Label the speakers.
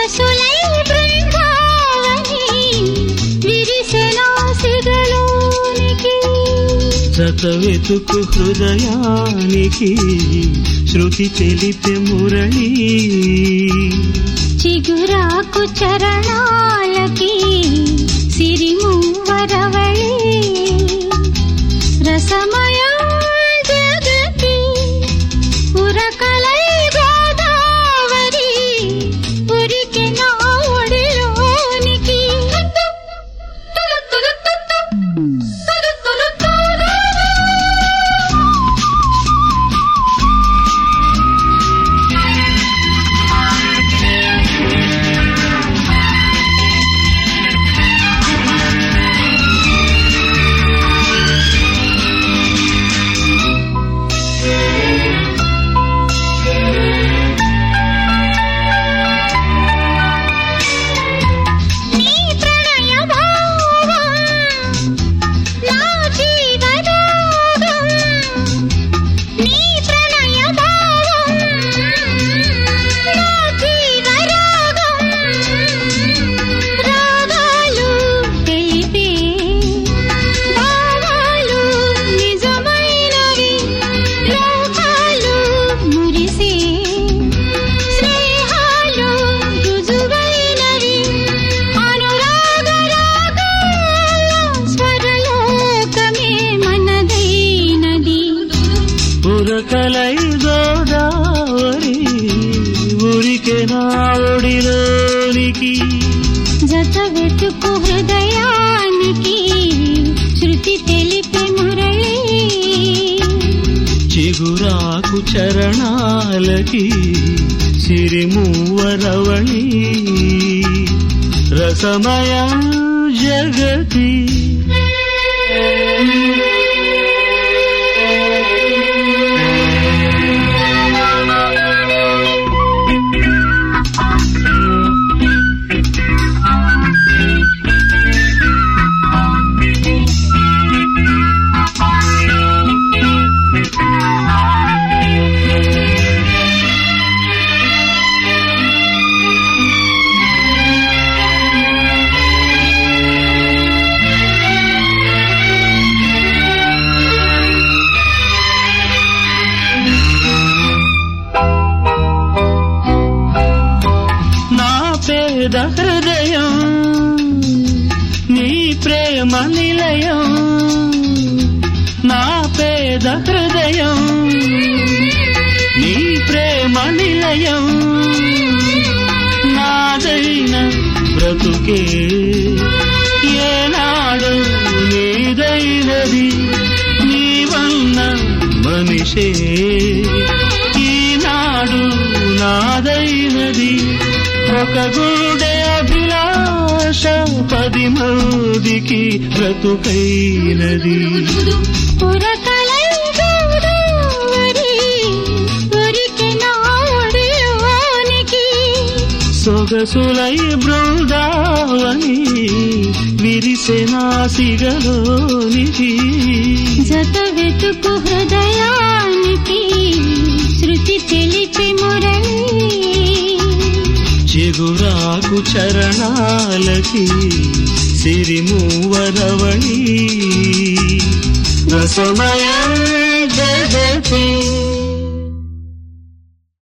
Speaker 1: సొగసులై బృందావని విరిసెనా సిగలోనికి
Speaker 2: జత వెతుకు హృదయానికి శృతి తెలిపే మురళి
Speaker 1: చిగురాకు చరణాలకి సిరిమువరవళి రసమయ జగతి పురకలై గోదావరి పురికి నా ఒడిలోనికి నీ ప్రణయ భావం నా జీవరాగం నీ ప్రణయ భావం నా జీవరాగం రాగాలు తెలిపే భావాలు నిజమైనవి లోకాలు మురిసే స్నేహాలు రుజువైనవి అనురాగ రాగాల స్వరలోకమే మనదైనది
Speaker 2: పురకలై గోదావరి ఊరికే నా ఒడిలోనికి
Speaker 1: జత వెతుకు హృదయానికి శృతి తెలిపే మురళి
Speaker 2: చిగురాకు చరణాలకి సిరిమూవరవళి రసమయ జగతి నా పేద హృదయం నీ ప్రేమ నిలయం నా పేద హృదయం నీ ప్రేమ నిలయం నాదైన బ్రతుకే ఏనాడు నీదైనది నీవన్న మనిషే ఈనాడు నాదైనది ఒక గుండె అభిలాష పది మందికి బ్రతుకైనది
Speaker 1: పురకలై గోదావరి ఉరికి నా ఒడిలోనికి
Speaker 2: సొగసులై బృందావని విరిసె నాసిగలోనికి
Speaker 1: జత వెతుకు హృదయానికి శృతి తెలిపి మురళి
Speaker 2: చిగురాకు చరణాలకి సిరిమూవరవళి రసమయ జగతి